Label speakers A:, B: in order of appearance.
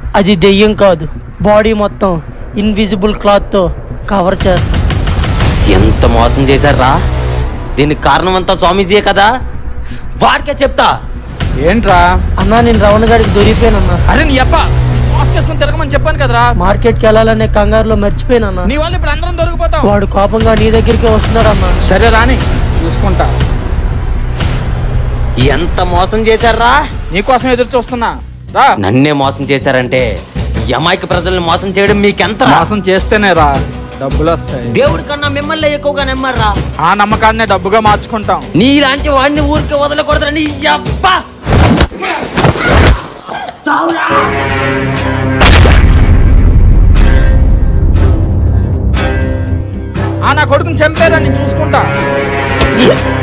A: అది దెయ్యం కాదు బాడీ మొత్తం ఇన్విజిబుల్ క్లాత్తో కవర్ చేస్తా
B: ఎంత మోసం చేశారా దీనికి కారణం అంతా స్వామీజీయే కదా వాడికే చెప్తా
C: ఏంట్రా
A: అన్నా నేను రవణ గారికి దొరికిపోయానన్నా
C: అరే నీ అప్ప మాస్క్ వేసుకొని తిరగమని చెప్పాను కదరా
A: మార్కెట్కి వెళ్ళాలనే కంగారులో మర్చిపోయానన్నా
C: నీ వల్ల ఇప్పుడు అందరం దొరికిపోతాం
A: వాడు కోపంగా నీ దగ్గరికి వస్తున్నాడన్నా
C: సరే రాని చూసుకుంటా
B: ఎంత మోసం చేశారా
C: నీకోసం ఎదురు చూస్తున్నా రా
B: నన్నే మోసం చేశారంటే ఈ అమాయక ప్రజల్ని మోసం చేయడం మీకెంత
C: మోసం చేస్తేనే రా డబ్బులు వస్తాయి
B: దేవుడి కన్నా మిమ్మల్ని ఎక్కువగా నమ్మర్రా
C: ఆ నమ్మకాన్నే డబ్బుగా మార్చుకుంటాం
B: నీలాంటి వాడిని ఊరికే వదలకూడదని అబ్బా
C: ఆ నా కొడుకుని చంపేరా నేను చూసుకుంటా